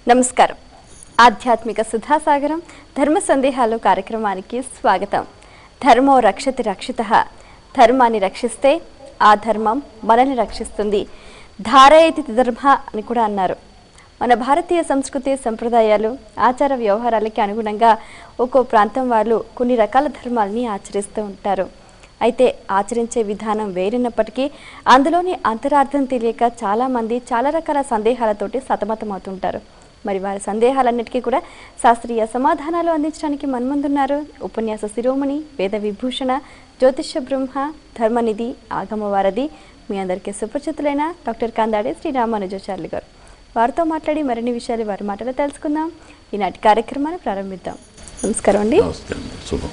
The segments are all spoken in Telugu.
నమస్కారం ఆధ్యాత్మిక సుధాసాగరం ధర్మ సందేహాలు కార్యక్రమానికి స్వాగతం ధర్మో రక్షతి రక్షిత ధర్మాన్ని రక్షిస్తే ఆ ధర్మం మనల్ని రక్షిస్తుంది ధారయతి ధర్మ అని కూడా అన్నారు మన భారతీయ సంస్కృతి సంప్రదాయాలు ఆచార వ్యవహారాలకి అనుగుణంగా ఒక్కో ప్రాంతం వాళ్ళు కొన్ని రకాల ధర్మాలని ఆచరిస్తూ ఉంటారు అయితే ఆచరించే విధానం వేరున్నప్పటికీ అందులోని అంతరార్థం తెలియక చాలామంది చాలా రకాల సందేహాలతోటి సతమతమవుతుంటారు మరి వారి సందేహాలన్నిటికీ కూడా శాస్త్రీయ సమాధానాలు అందించడానికి మన్మందున్నారు ఉపన్యాస శిరోమణి వేద విభూషణ జ్యోతిష బ్రహ్మ ధర్మనిధి ఆగమవారధి మీ అందరికీ సుపరిచితులైన డాక్టర్ కందాడే శ్రీ రామానుజాచార్యులు గారు వారితో మాట్లాడి మరిన్ని విషయాలు వారి మాటలో తెలుసుకుందాం ఈనాటి కార్యక్రమాన్ని ప్రారంభిద్దాం నమస్కారం అండి నమస్తే అండి శుభం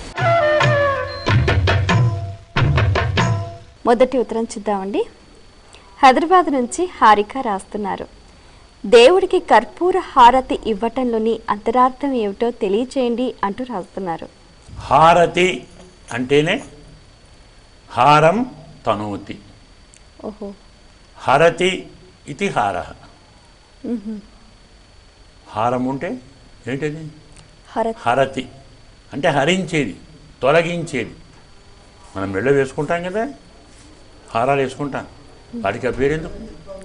మొదటి ఉత్తరం చూద్దామండి హైదరాబాద్ నుంచి హారిక రాస్తున్నారు దేవుడికి కర్పూర హారతి ఇవ్వటంలోని అంతరార్థం ఏమిటో తెలియచేయండి అంటూ రాస్తున్నారు హారతి అంటేనే హారం తనోతి ఓహో హరతి ఇది హార హారం ఉంటే ఏంటది హరతి హరతి అంటే హరించేది తొలగించేది మనం మెళ్ళ వేసుకుంటాం కదా హారాలు వేసుకుంటాం వాటికి ఆ పేరు ఎందుకు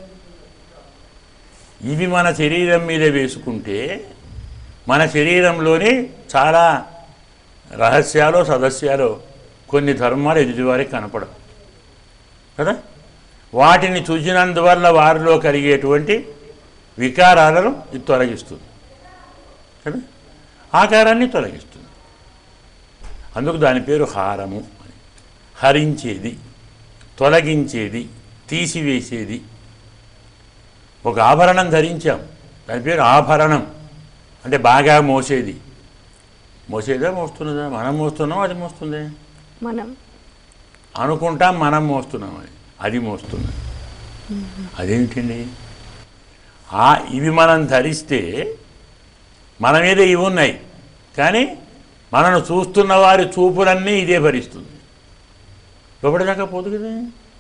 ఇవి మన శరీరం మీద వేసుకుంటే మన శరీరంలోని చాలా రహస్యాలు సదస్యాలు కొన్ని ధర్మాలు ఎదుటివారికి కనపడవు కదా వాటిని చూసినందువల్ల వారిలో కలిగేటువంటి వికారాలను ఇది తొలగిస్తుంది కదా ఆకారాన్ని తొలగిస్తుంది అందుకు దాని పేరు హారము అని హరించేది తొలగించేది తీసివేసేది ఒక ఆభరణం ధరించాం దాని పేరు ఆభరణం అంటే బాగా మోసేది మోసేదా మోస్తున్నదా మనం మోస్తున్నాం అది మోస్తుంది మనం అనుకుంటాం మనం మోస్తున్నాం అది అది మోస్తున్నది అదేమిటండి ఆ ఇవి మనం ధరిస్తే మన మీద ఇవి ఉన్నాయి కానీ మనను చూస్తున్న వారి చూపులన్నీ ఇదే భరిస్తుంది లోపలిదాకా పోదు కదా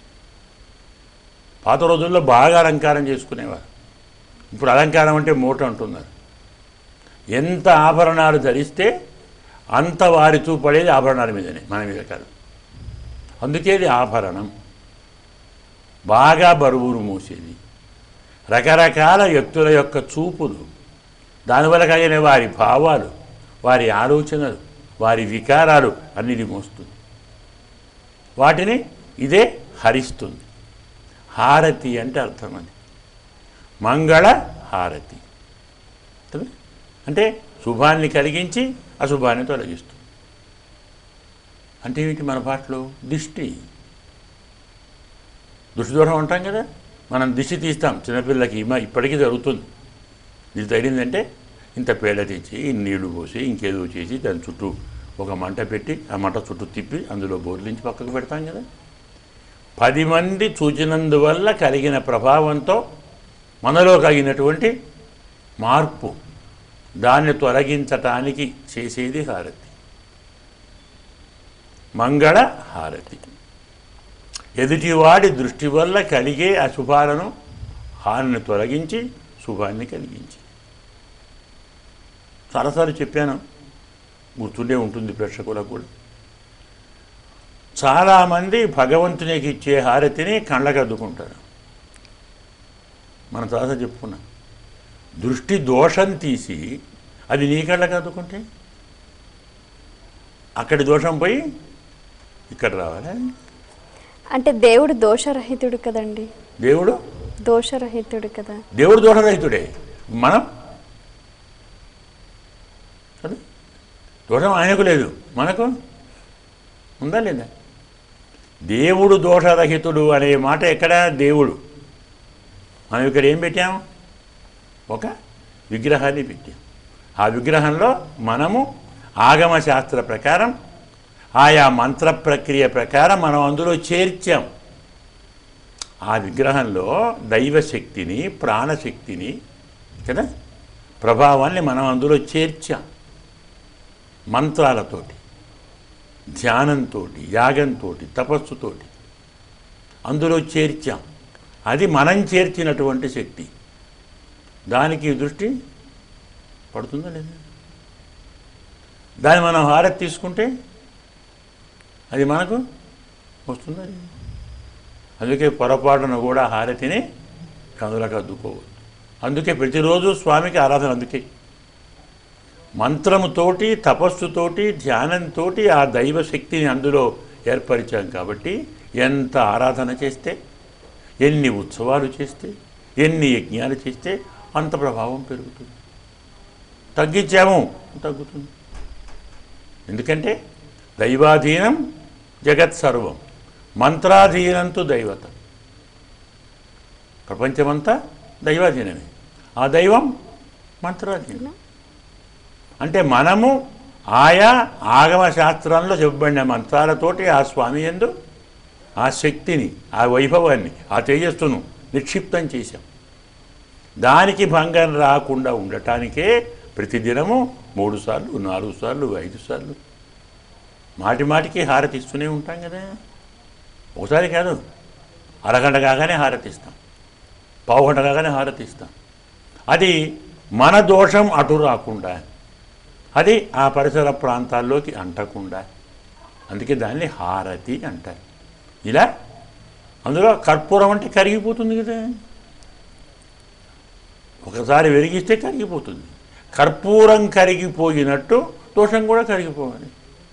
పాత రోజుల్లో బాగా అలంకారం చేసుకునేవారు ఇప్పుడు అలంకారం అంటే మూట అంటున్నారు ఎంత ఆభరణాలు ధరిస్తే అంత వారి చూపడేది ఆభరణాల మీదనే మన మీద కాదు అందుకే ఇది ఆభరణం బాగా బరువును మోసేది రకరకాల వ్యక్తుల యొక్క చూపులు దానివల్ల కలిగిన వారి భావాలు వారి ఆలోచనలు వారి వికారాలు అన్నిటి మోస్తుంది వాటిని ఇదే హరిస్తుంది హారతి అంటే అర్థం అది మంగళ హారతి కదా? అంటే శుభాన్ని కలిగించి అశుభాన్ని తొలగిస్తుంది అంటే ఏమిటి మన పాటలో దిష్టి దృష్టి దూరం ఉంటాం కదా మనం దిష్టి తీస్తాం చిన్నపిల్లలకి ఇమ ఇప్పటికీ జరుగుతుంది ఇది తగిలిందంటే ఇంత పేడ తెచ్చి ఇన్ని నీళ్లు పోసి ఇంకేదో చేసి దాని చుట్టూ ఒక మంట పెట్టి ఆ మంట చుట్టూ తిప్పి అందులో బోర్లించి పక్కకు పెడతాం కదా పది మంది చూచినందువల్ల కలిగిన ప్రభావంతో మనలో కలిగినటువంటి మార్పు దాన్ని తొలగించటానికి చేసేది హారతి మంగళ హారతి ఎదుటివాడి దృష్టి వల్ల కలిగే అశుభాలను హానిని తొలగించి శుభాన్ని కలిగించి చాలాసార్లు చెప్పాను గుర్తుండే ఉంటుంది ప్రేక్షకులకు కూడా చాలామంది భగవంతునికి ఇచ్చే హారతిని కళ్ళకు అద్దుకుంటారు మనం చాలాసార్లు చెప్పుకున్నాం దృష్టి దోషం తీసి అది నీ కళ్ళకు అద్దుకుంటే అక్కడి దోషం పోయి ఇక్కడ రావాలి అంటే దేవుడు దోషరహితుడు కదండి దేవుడు దోషరహితుడు కదా దేవుడు దోషరహితుడే మనం కదా దోషం ఆయనకు లేదు మనకు ఉందా లేదా దేవుడు దోషరహితుడు అనే మాట ఎక్కడ దేవుడు మనం ఇక్కడ ఏం పెట్టాం ఒక విగ్రహాన్ని పెట్టాం ఆ విగ్రహంలో మనము ఆగమ శాస్త్ర ప్రకారం ఆయా మంత్ర ప్రక్రియ ప్రకారం మనం అందులో చేర్చాం ఆ విగ్రహంలో దైవశక్తిని ప్రాణశక్తిని కదా ప్రభావాన్ని మనం అందులో చేర్చాం మంత్రాలతోటి ధ్యానంతో యాగంతో తపస్సుతోటి అందులో చేర్చాం అది మనం చేర్చినటువంటి శక్తి దానికి ఈ దృష్టి పడుతుందా లేదా దాన్ని మనం హారతి తీసుకుంటే అది మనకు వస్తుందా లేదా? అందుకే పొరపాటున కూడా హారతిని కనులకు అద్దుకోవద్దు అందుకే ప్రతిరోజు స్వామికి ఆరాధన అందుకే మంత్రముతోటి తపస్సుతోటి ధ్యానంతో ఆ దైవ శక్తిని అందులో ఏర్పరిచాం కాబట్టి ఎంత ఆరాధన చేస్తే ఎన్ని ఉత్సవాలు చేస్తే ఎన్ని యజ్ఞాలు చేస్తే అంత ప్రభావం పెరుగుతుంది తగ్గించాము తగ్గుతుంది ఎందుకంటే దైవాధీనం జగత్ సర్వం మంత్రాధీనంతో దైవత ప్రపంచమంతా దైవాధీనమే ఆ దైవం మంత్రాధీనం అంటే మనము ఆయా ఆగమ శాస్త్రంలో చెప్పబడిన మంత్రాలతోటి ఆ స్వామి ఎందు ఆ శక్తిని ఆ వైభవాన్ని ఆ తేజస్సును నిక్షిప్తం చేశాం దానికి భంగం రాకుండా ఉండటానికే ప్రతిదినము మూడు సార్లు నాలుగు సార్లు ఐదు సార్లు మాటి మాటికి హారతి ఇస్తూనే ఉంటాం కదా ఒకసారి కాదు అరగంట కాగానే హారతి ఇస్తాం పావు గంట కాగానే హారతి ఇస్తాం అది మన దోషం అటు రాకుండా అది ఆ పరిసర ప్రాంతాల్లోకి అంటకుండా అందుకే దాన్ని హారతి అంటారు ఇలా అందులో కర్పూరం అంటే కరిగిపోతుంది కదా ఒకసారి వెలిగిస్తే కరిగిపోతుంది కర్పూరం కరిగిపోయినట్టు దోషం కూడా కరిగిపోవాలి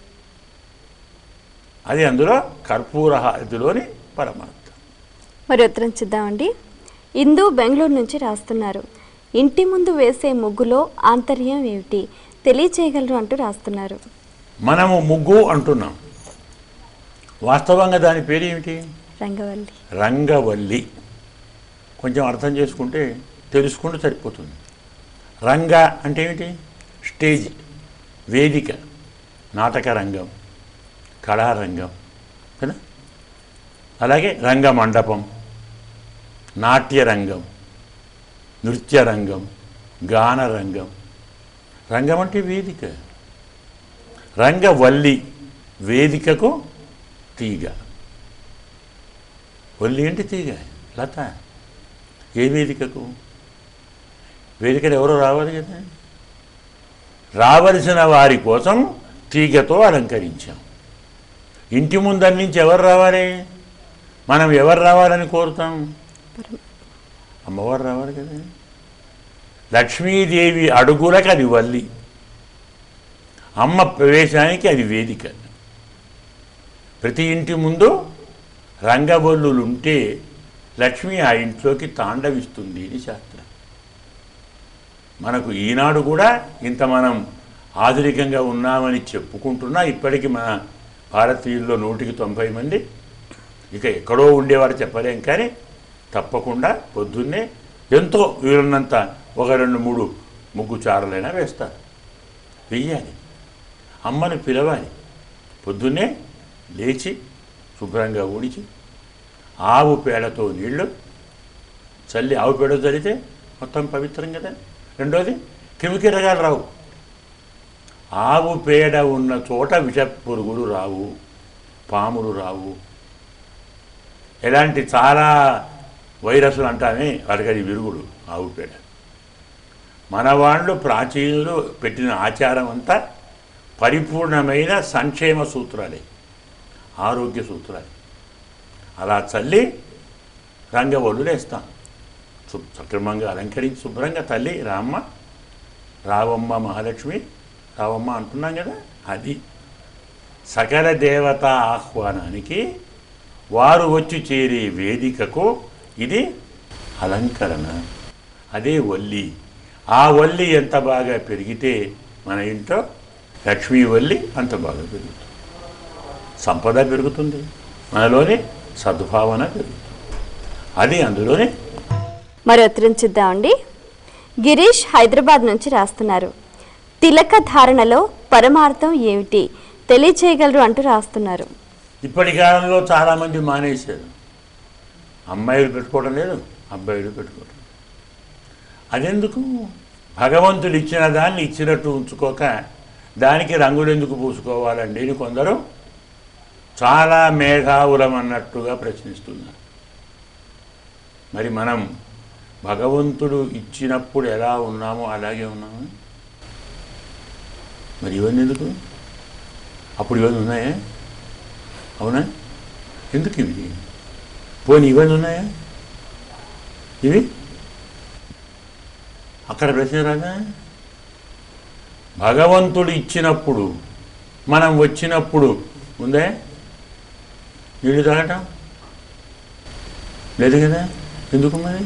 అది అందులో కర్పూర హారతిలోని పరమార్థం మరి ఉత్తరం చూద్దామండి ఇందు బెంగళూరు నుంచి రాస్తున్నారు ఇంటి ముందు వేసే ముగ్గులో ఆంతర్యం ఏమిటి తెలియచేయగలరు అంటూ రాస్తున్నారు మనము ముగ్గు అంటున్నాం వాస్తవంగా దాని పేరు ఏమిటి రంగవల్లి రంగవల్లి కొంచెం అర్థం చేసుకుంటే తెలుసుకుంటే సరిపోతుంది రంగ అంటే ఏమిటి స్టేజ్ వేదిక నాటక రంగం కళారంగం కదా అలాగే రంగ మండపం నాట్య రంగం నృత్య రంగం గాన రంగం రంగం అంటే వేదిక రంగవల్లి వేదికకు తీగ వల్లి అంటే తీగ లత ఏ వేదికకు వేదికను ఎవరో రావాలి కదా రావలసిన వారి కోసం తీగతో అలంకరించాం ఇంటి ముందరి నుంచి ఎవరు రావాలి మనం ఎవరు రావాలని కోరుతాం అమ్మవారు రావాలి కదా లక్ష్మీదేవి అడుగులకు అది వల్లి అమ్మ ప్రవేశానికి అది వేదిక ప్రతి ఇంటి ముందు రంగబొల్లులుంటే లక్ష్మి ఆ ఇంట్లోకి తాండవిస్తుంది ఇది శాస్త్రం మనకు ఈనాడు కూడా ఇంత మనం ఆధునికంగా ఉన్నామని చెప్పుకుంటున్నా ఇప్పటికీ మన భారతీయుల్లో నూటికి తొంభై మంది ఇక ఎక్కడో ఉండేవారు చెప్పలేం కానీ తప్పకుండా పొద్దున్నే ఎంతో వీలున్నంత ఒక రెండు మూడు ముగ్గు చారలైనా వేస్తారు వెయ్యాలి అమ్మను పిలవాలి పొద్దున్నే లేచి శుభ్రంగా ఊడిచి ఆవు పేడతో నీళ్లు చల్లి ఆవు పేడ చల్లితే మొత్తం పవిత్రం కదా రెండోది క్రిమికీటకాలు రావు ఆవు పేడ ఉన్న చోట విష పురుగులు రావు పాములు రావు ఎలాంటి చాలా వైరస్లు అంటామే వాటికి అది విరుగుడు ఆవు పేడ మన వాళ్ళు ప్రాచీనులు పెట్టిన ఆచారం అంతా పరిపూర్ణమైన సంక్షేమ సూత్రాలే ఆరోగ్య సూత్రాలు అలా చల్లి రంగవల్లులు వేస్తాం శు- సక్రమంగా అలంకరించి శుభ్రంగా తల్లి రామ్మ రావమ్మ మహాలక్ష్మి రావమ్మ అంటున్నాం కదా అది సకల దేవత ఆహ్వానానికి వారు వచ్చి చేరే వేదికకు ఇది అలంకరణ అదే వల్లి ఆ వల్లి ఎంత బాగా పెరిగితే మన ఇంట్లో లక్ష్మీ వల్లి అంత బాగా పెరుగుతుంది సంపద పెరుగుతుంది మనలోని సద్భావన పెరుగుతుంది అది అందులోనే మరి ఉత్తరం చూద్దామండి గిరీష్ హైదరాబాద్ నుంచి రాస్తున్నారు తిలక ధారణలో పరమార్థం ఏమిటి తెలియచేయగలరు అంటూ రాస్తున్నారు ఇప్పటి కాలంలో చాలామంది మానేశారు అమ్మాయిలు పెట్టుకోవడం లేదు అబ్బాయిలు పెట్టుకోవడం లేదు. అదెందుకు భగవంతుడు ఇచ్చిన దాన్ని ఇచ్చినట్టు ఉంచుకోక దానికి రంగులు ఎందుకు పూసుకోవాలండి అని కొందరు చాలా మేఘావులం అన్నట్టుగా ప్రశ్నిస్తున్నారు మరి మనం భగవంతుడు ఇచ్చినప్పుడు ఎలా ఉన్నామో అలాగే ఉన్నాము మరి ఇవన్నీ ఎందుకు అప్పుడు ఇవన్నీ ఉన్నాయా అవునా ఎందుకు ఇవి పోనీ ఇవన్నీ ఉన్నాయా ఇవి అక్కడ ప్రశ్న రాదా భగవంతుడు ఇచ్చినప్పుడు మనం వచ్చినప్పుడు ఉందే నీళ్ళు తాగటం లేదు కదా ఎందుకు మరి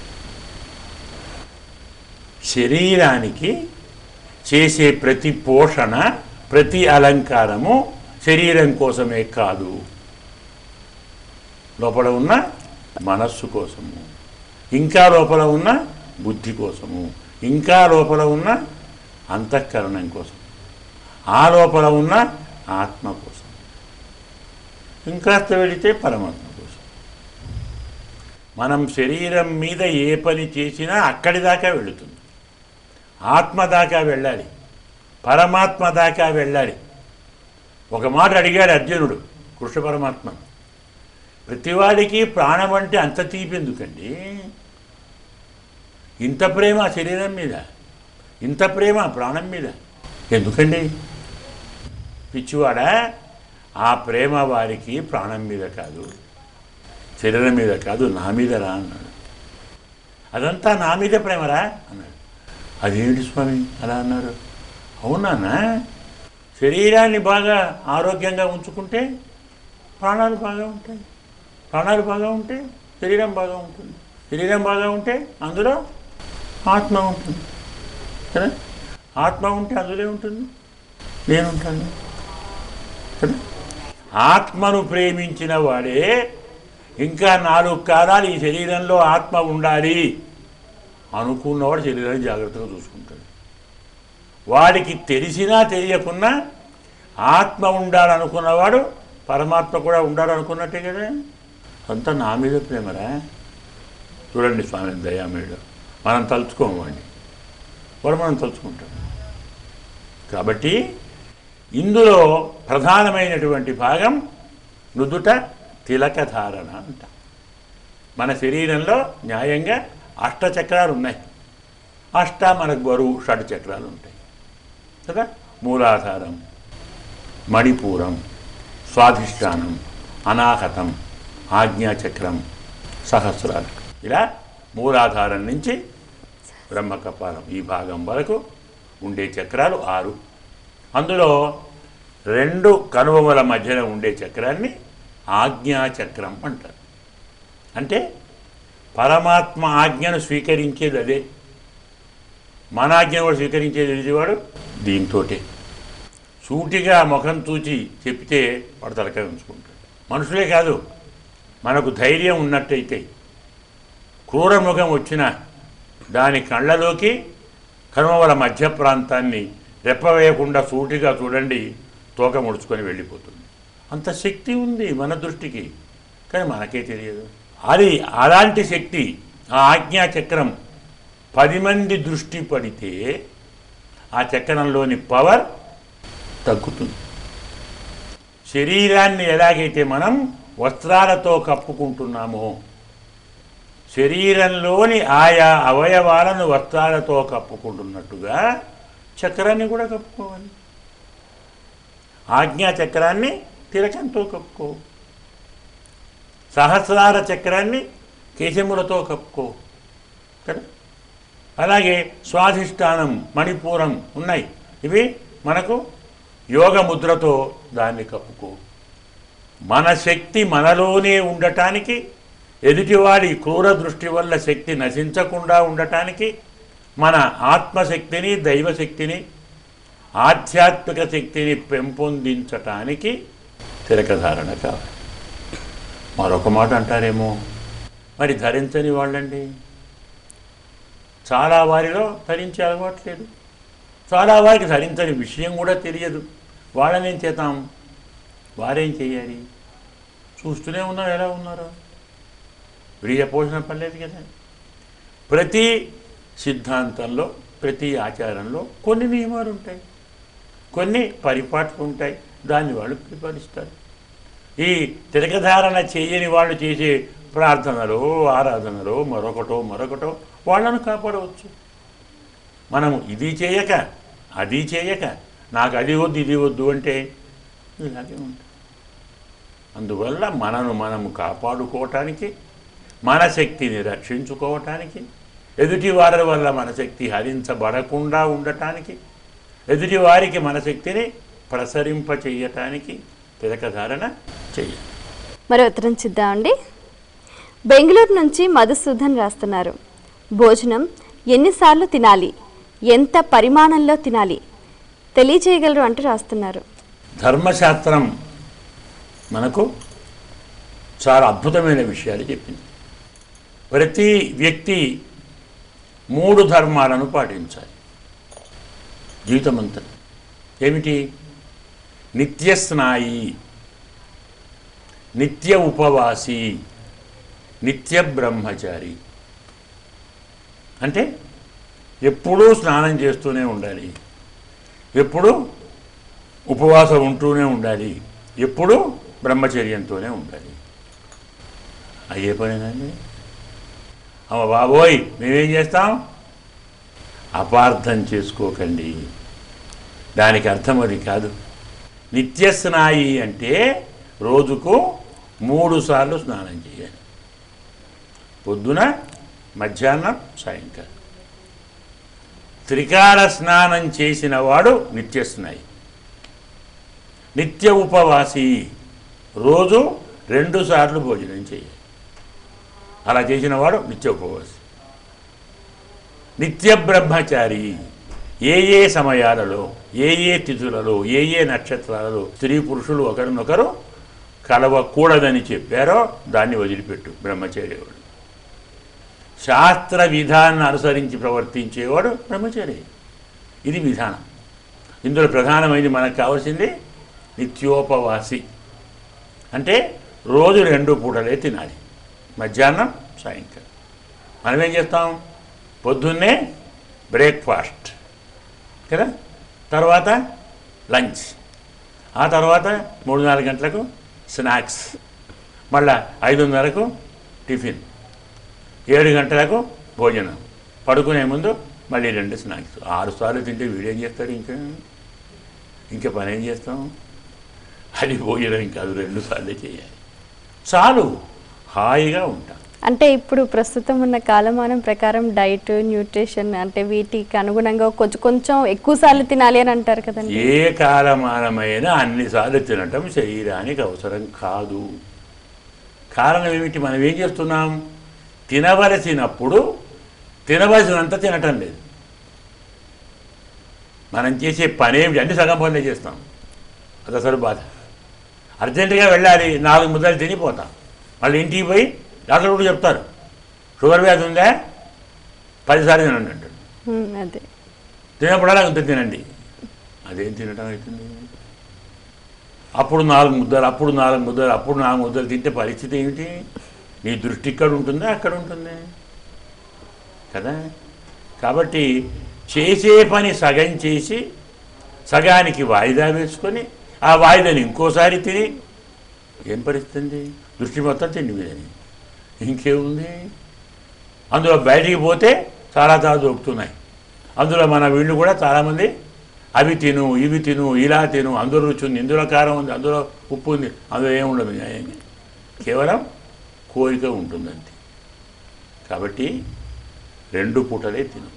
శరీరానికి చేసే ప్రతి పోషణ ప్రతి అలంకారము శరీరం కోసమే కాదు లోపల ఉన్న మనస్సు కోసము ఇంకా లోపల ఉన్న బుద్ధి కోసము ఇంకా లోపల ఉన్న అంతఃకరణం కోసం ఆ లోపల ఉన్న ఆత్మ కోసం ఇంకాస్త వెళితే పరమాత్మ కోసం మనం శరీరం మీద ఏ పని చేసినా అక్కడి దాకా వెళుతుంది ఆత్మ దాకా వెళ్ళాలి పరమాత్మ దాకా వెళ్ళాలి ఒక మాట అడిగాడు అర్జునుడు కృష్ణ పరమాత్మ ప్రతివాడికి ప్రాణం అంటే అంత తీపి ఎందుకండి ఇంత ప్రేమ శరీరం మీద ఇంత ప్రేమ ప్రాణం మీద ఎందుకండి పిచ్చివాడా ఆ ప్రేమ వారికి ప్రాణం మీద కాదు శరీరం మీద కాదు నా మీద రా అన్నాడు అదంతా నా మీద ప్రేమరా అన్నాడు అదేమిటి స్వామి అలా అన్నారు అవునానా శరీరాన్ని బాగా ఆరోగ్యంగా ఉంచుకుంటే ప్రాణాలు బాగా ఉంటాయి ప్రాణాలు బాగా ఉంటే శరీరం బాగా ఉంటుంది శరీరం బాగా ఉంటే అందులో ఆత్మ ఉంటుంది కదా ఆత్మ ఉంటే అందులో ఉంటుంది నేను ఉంటాను కదా ఆత్మను ప్రేమించిన వాడే ఇంకా నాలుగు కాలాలు ఈ శరీరంలో ఆత్మ ఉండాలి అనుకున్నవాడు శరీరాన్ని జాగ్రత్తగా చూసుకుంటాడు వాడికి తెలిసినా తెలియకున్నా ఆత్మ ఉండాలనుకున్నవాడు పరమాత్మ కూడా ఉండాలనుకున్నట్టే కదా అంతా నా మీద ప్రేమరా చూడండి స్వామి దయామేడు మనం తలుచుకోము వాడిని వాడు మనం తలుచుకుంటాం కాబట్టి ఇందులో ప్రధానమైనటువంటి భాగం నుదుట తిలక ధారణ అంట మన శరీరంలో న్యాయంగా అష్ట చక్రాలు ఉన్నాయి అష్ట మనకు బరువు షడ్ చక్రాలు ఉంటాయి కదా మూలాధారం మణిపూరం స్వాధిష్టానం అనాహతం ఆజ్ఞాచక్రం సహస్రాలు ఇలా మూలాధారం నుంచి బ్రహ్మకపాలం ఈ భాగం వరకు ఉండే చక్రాలు ఆరు అందులో రెండు కనుబొమ్మల మధ్యన ఉండే చక్రాన్ని ఆజ్ఞాచక్రం అంటారు అంటే పరమాత్మ ఆజ్ఞను స్వీకరించేది అదే మన ఆజ్ఞను కూడా స్వీకరించేది తెలిసేవాడు దీంతోటే సూటిగా ముఖం చూచి చెప్తే వాడు తలకాయ ఉంచుకుంటాడు మనుషులే కాదు మనకు ధైర్యం ఉన్నట్టయితే క్రూర ముఖం వచ్చిన దాని కళ్ళలోకి కనుమల మధ్య ప్రాంతాన్ని రెప్పవేయకుండా సూటిగా చూడండి తోక ముడుచుకొని వెళ్ళిపోతుంది అంత శక్తి ఉంది మన దృష్టికి కానీ మనకే తెలియదు అది అలాంటి శక్తి ఆ ఆజ్ఞా చక్రం పది మంది దృష్టి పడితే ఆ చక్రంలోని పవర్ తగ్గుతుంది శరీరాన్ని ఎలాగైతే మనం వస్త్రాలతో కప్పుకుంటున్నామో శరీరంలోని ఆయా అవయవాలను వస్త్రాలతో కప్పుకుంటున్నట్టుగా చక్రాన్ని కూడా కప్పుకోవాలి ఆజ్ఞా చక్రాన్ని తిలకంతో కప్పుకో సహస్రార చక్రాన్ని కేశములతో కప్పుకో కదా అలాగే స్వాధిష్టానం మణిపూరం ఉన్నాయి ఇవి మనకు యోగ ముద్రతో దాన్ని కప్పుకో మన శక్తి మనలోనే ఉండటానికి ఎదుటివాడి క్రూర దృష్టి వల్ల శక్తి నశించకుండా ఉండటానికి మన ఆత్మశక్తిని దైవశక్తిని ఆధ్యాత్మిక శక్తిని పెంపొందించటానికి తిలకధారణ కావాలి మరొక మాట అంటారేమో మరి ధరించని వాళ్ళండి చాలా వారిలో ధరించే అలవాటు లేదు చాలా వారికి ధరించని విషయం కూడా తెలియదు వాళ్ళనేం చేద్దాం వారేం చేయాలి చూస్తూనే ఉన్నారు ఎలా ఉన్నారో విడిగా పోషణ పర్లేదు కదా ప్రతి సిద్ధాంతంలో ప్రతి ఆచారంలో కొన్ని నియమాలు ఉంటాయి కొన్ని పరిపాట్లు ఉంటాయి దాన్ని వాళ్ళు పరిపాలిస్తారు ఈ తిరగధారణ చేయని వాళ్ళు చేసే ప్రార్థనలో ఆరాధనలో మరొకటో మరొకటో వాళ్ళను కాపాడవచ్చు మనము ఇది చేయక అది చేయక నాకు అది వద్దు ఇది వద్దు అంటే ఇలాగే ఉంటుంది అందువల్ల మనను మనము కాపాడుకోవటానికి మన శక్తిని రక్షించుకోవటానికి ఎదుటి వారి వల్ల మన శక్తి హరించబడకుండా ఉండటానికి ఎదుటి వారికి మన శక్తిని ప్రసరింప చెయ్యటానికి తిలకధారణ చెయ్యాలి మరో ఉత్తరం చూద్దామండి బెంగళూరు నుంచి మధుసూదన్ రాస్తున్నారు భోజనం ఎన్నిసార్లు తినాలి ఎంత పరిమాణంలో తినాలి తెలియజేయగలరు అంటూ రాస్తున్నారు ధర్మశాస్త్రం మనకు చాలా అద్భుతమైన విషయాలు చెప్పింది ప్రతి వ్యక్తి మూడు ధర్మాలను పాటించాలి జీవితమంతా ఏమిటి నిత్య స్నాయి నిత్య ఉపవాసి నిత్య బ్రహ్మచారి అంటే ఎప్పుడూ స్నానం చేస్తూనే ఉండాలి ఎప్పుడూ ఉపవాసం ఉంటూనే ఉండాలి ఎప్పుడూ బ్రహ్మచర్యంతోనే ఉండాలి అయ్యే పనేనండి అమ్మ బాబోయ్ మేమేం చేస్తాం అపార్థం చేసుకోకండి దానికి అర్థం అది కాదు నిత్య స్నాయి అంటే రోజుకు మూడు సార్లు స్నానం చేయాలి పొద్దున మధ్యాహ్నం సాయంకాలం త్రికాల స్నానం చేసిన వాడు నిత్య స్నాయి నిత్య ఉపవాసి రోజు రెండు సార్లు భోజనం చేయాలి అలా చేసిన వాడు నిత్య ఉపవాసి నిత్య బ్రహ్మచారి ఏ ఏ సమయాలలో ఏ ఏ తిథులలో ఏ ఏ నక్షత్రాలలో స్త్రీ పురుషులు ఒకరినొకరు కలవకూడదని చెప్పారో దాన్ని వదిలిపెట్టు బ్రహ్మచర్యవాడు శాస్త్ర విధానాన్ని అనుసరించి ప్రవర్తించేవాడు బ్రహ్మచారి ఇది విధానం ఇందులో ప్రధానమైనది మనకు కావాల్సింది నిత్యోపవాసి అంటే రోజు రెండు పూటలే తినాలి మధ్యాహ్నం సాయంకాలం మనం ఏం చేస్తాం పొద్దున్నే బ్రేక్ఫాస్ట్ కదా తర్వాత లంచ్ ఆ తర్వాత మూడు నాలుగు గంటలకు స్నాక్స్ మళ్ళా ఐదున్నరకు టిఫిన్ ఏడు గంటలకు భోజనం పడుకునే ముందు మళ్ళీ రెండు స్నాక్స్ ఆరు సార్లు తింటే వీడేం చేస్తాడు ఇంకా ఇంకా పని ఏం చేస్తాం అది భోజనం కాదు రెండు సార్లు చేయాలి చాలు హాయిగా ఉంటాం అంటే ఇప్పుడు ప్రస్తుతం ఉన్న కాలమానం ప్రకారం డైట్ న్యూట్రిషన్ అంటే వీటికి అనుగుణంగా కొంచెం కొంచెం ఎక్కువ సార్లు తినాలి అని అంటారు కదండి ఏ కాలమానమైనా అన్నిసార్లు తినటం శరీరానికి అవసరం కాదు కారణం ఏమిటి మనం ఏం చేస్తున్నాం తినవలసినప్పుడు తినవలసినంత తినటం లేదు మనం చేసే పని ఏమిటి అన్ని సగం పనులే చేస్తాం అది అసలు బాధ అర్జెంటుగా వెళ్ళాలి నాలుగు ముద్దలు తినిపోతాం మళ్ళీ ఇంటికి పోయి డాక్టర్ కూడా చెప్తారు షుగర్ వ్యాధి ఉందా పదిసార్లు తినండి అంటాడు ఉమ్, అదే తినప్పుడల్లా ఇంత తినండి అదేం తినటం అవుతుంది అప్పుడు నాలుగు ముద్దలు అప్పుడు నాలుగు ముద్దలు అప్పుడు నాలుగు ముద్దలు తింటే పరిస్థితి ఏమిటి నీ దృష్టి ఇక్కడ ఉంటుందా అక్కడ ఉంటుంది కదా కాబట్టి చేసే పని సగం చేసి సగానికి వాయిదా వేసుకొని ఆ వాయిదాని ఇంకోసారి తిని ఏం పరిస్థితి దృష్టి మొత్తం తిండి మీదని ఇంకేముంది అందులో బయటికి పోతే చాలా చాలా దొరుకుతున్నాయి అందులో మన వీళ్ళు కూడా చాలామంది అవి తిను ఇవి తిను ఇలా తిను అందులో రుచి ఉంది ఇందులో కారం ఉంది అందులో ఉప్పు ఉంది అందులో ఏముండదు న్యాయంగా కేవలం కోరిక ఉంటుందంతే కాబట్టి రెండు పూటలే తిను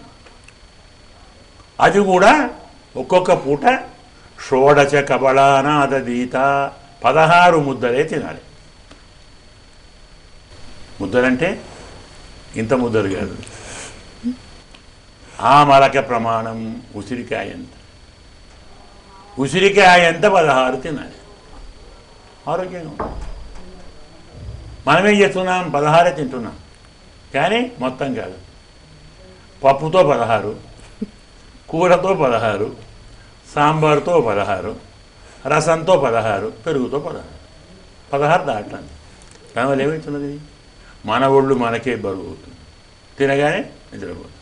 అది కూడా ఒక్కొక్క పూట షోడచ కబళానాదీత పదహారు ముద్దలే తినాలి ముద్దలంటే ఇంత ముద్దలు కాదు ఆ మలక ప్రమాణం ఉసిరికాయ ఎంత ఉసిరికాయ ఎంత పదహారు తినాలి ఆరోగ్యంగా ఉంటుంది మనమేం చేస్తున్నాం పదహారే తింటున్నాం కానీ మొత్తం కాదు పప్పుతో పదహారు కూరతో పదహారు సాంబార్తో పదహారు రసంతో పదహారు పెరుగుతో పదహారు పదహారు దాటాలి దానివల్ల ఏమవుతున్నది మన ఒళ్ళు మనకే బరువు అవుతుంది తినగానే నిద్రపోతుంది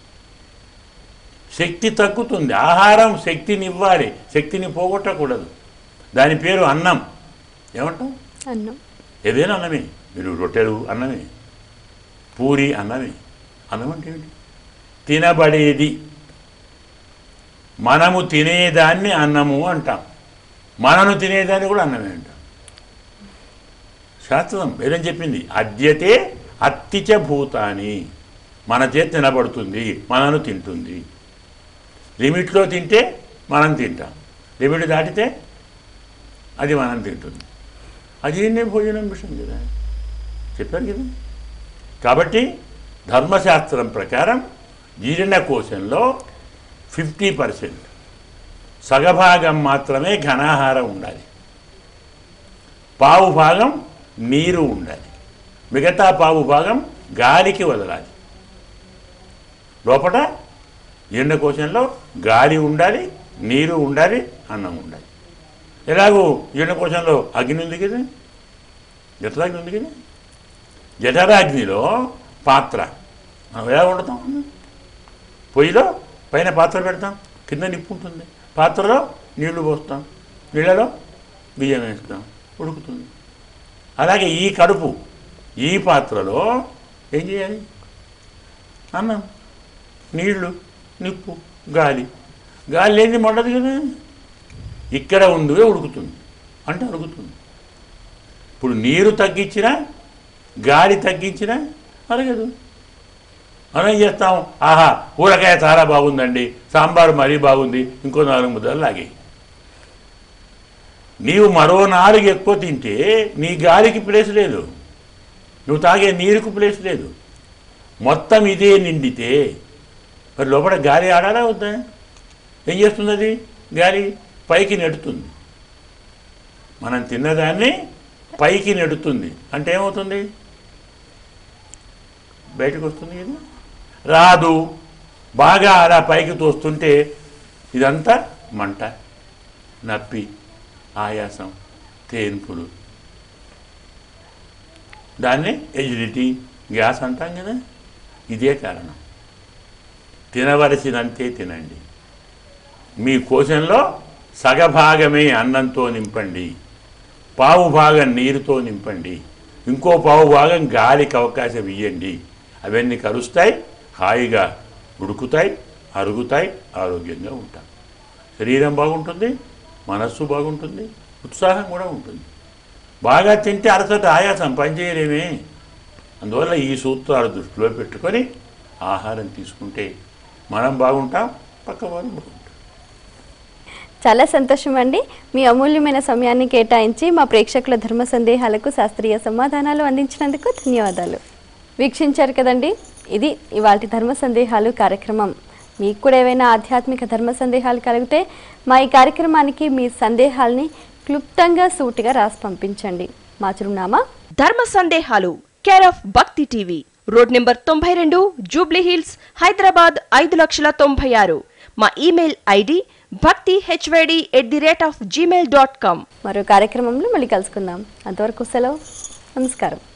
శక్తి తగ్గుతుంది ఆహారం శక్తిని ఇవ్వాలి శక్తిని పోగొట్టకూడదు దాని పేరు అన్నం ఏమంటాం అన్నం ఏదైనా అన్నమే మీరు రొట్టెలు అన్నమే పూరి అన్నమే అన్నం అంటే ఏమిటి తినబడేది మనము తినేదాన్ని అన్నము అంటాం మనను తినేదాన్ని కూడా అన్నమే అంటాం శాస్త్రం ఏదం చెప్పింది అద్యతే అత్తిచ భూతాని మన చేతి తినబడుతుంది మనను తింటుంది లిమిట్లో తింటే మనం తింటాం లిమిట్ దాటితే అది మనం తింటుంది అజీర్ణ భోజనం విషయం కదా చెప్పారు కదా కాబట్టి ధర్మశాస్త్రం ప్రకారం జీర్ణకోశంలో ఫిఫ్టీ పర్సెంట్ సగభాగం మాత్రమే ఘనాహారం ఉండాలి పావు భాగం నీరు ఉండాలి మిగతా పావు భాగం గాలికి వదలాలి లోపల జీర్ణకోశంలో గాలి ఉండాలి నీరు ఉండాలి అన్నం ఉండాలి ఎలాగో జీర్ణకోశంలో అగ్ని ఉంది కదా జఠరాగ్ని ఉంది కదా జఠరాగ్నిలో పాత్ర మనం ఎలా వండుతాం పొయ్యిలో పైన పాత్ర పెడతాం కింద నిప్పు ఉంటుంది పాత్రలో నీళ్లు పోస్తాం నీళ్ళలో బియ్యం వేస్తాం ఉడుకుతుంది అలాగే ఈ కడుపు ఈ పాత్రలో ఏం చేయాలి అన్నం నీళ్లు నిప్పు గాలి గాలి లేని మండదు కదా ఇక్కడ ఉండే ఉడుకుతుంది అంటే అడుగుతుంది ఇప్పుడు నీరు తగ్గించినా గాలి తగ్గించినా అరగదు మనం ఏం చేస్తాం ఆహా ఊరకాయ చాలా బాగుందండి సాంబారు మరీ బాగుంది ఇంకో నాలుగు ముద్దలు లాగే నీవు మరో నాలుగు ఎక్కువ తింటే నీ గాలికి ప్లేస్ లేదు నువ్వు తాగే నీరుకు ప్లేస్ లేదు మొత్తం ఇదే నిండితే మరి లోపల గాలి ఆడాలా వద్దా ఏం చేస్తుంది అది గాలి పైకి నెడుతుంది మనం తిన్నదాన్ని పైకి నెడుతుంది అంటే ఏమవుతుంది బయటకు వస్తుంది కదా రాదు బాగా అలా పైకి తోస్తుంటే ఇదంతా మంట నప్పి ఆయాసం తేన్పులు దాన్ని ఎజిడిటీ గ్యాస్ అంటాం కదా ఇదే కారణం తినవలసినంతే తినండి మీ కోశంలో సగభాగమే అన్నంతో నింపండి పావు భాగం నీరుతో నింపండి ఇంకో పావు భాగం గాలికి అవకాశం ఇవ్వండి అవన్నీ కలుస్తాయి హాయిగా ఉడుకుతాయి అరుగుతాయి ఆరోగ్యంగా ఉంటాం శరీరం బాగుంటుంది మనస్సు బాగుంటుంది ఉత్సాహం కూడా ఉంటుంది బాగా తింటే అరసట ఆయాసం పనిచేయలేమే అందువల్ల ఈ సూత్రాలు దృష్టిలో పెట్టుకొని ఆహారం తీసుకుంటే మనం బాగుంటాం పక్క వాళ్ళు బాగుంటాం చాలా సంతోషం అండి మీ అమూల్యమైన సమయాన్ని కేటాయించి మా ప్రేక్షకుల ధర్మ సందేహాలకు శాస్త్రీయ సమాధానాలు అందించినందుకు ధన్యవాదాలు వీక్షించారు కదండి ఇది ఇవాటి ధర్మ సందేహాలు కార్యక్రమం మీకు కూడా ఏవైనా ఆధ్యాత్మిక ధర్మ సందేహాలు కలిగితే మా ఈ కార్యక్రమానికి మీ సందేహాల్ని క్లుప్తంగా సూటిగా రాసి పంపించండి మా చిరునామా ధర్మ సందేహాలు care of Bhakti TV road number తొంభై రెండు జూబ్లీ హిల్స్ హైదరాబాద్ ఐదు లక్షల తొంభై ఆరు మా email ID Bhakti HYD at the rate of Gmail dot com మరో కార్యక్రమంలో మళ్ళీ కలుసుకుందాం అంతవరకు సెలవు నమస్కారం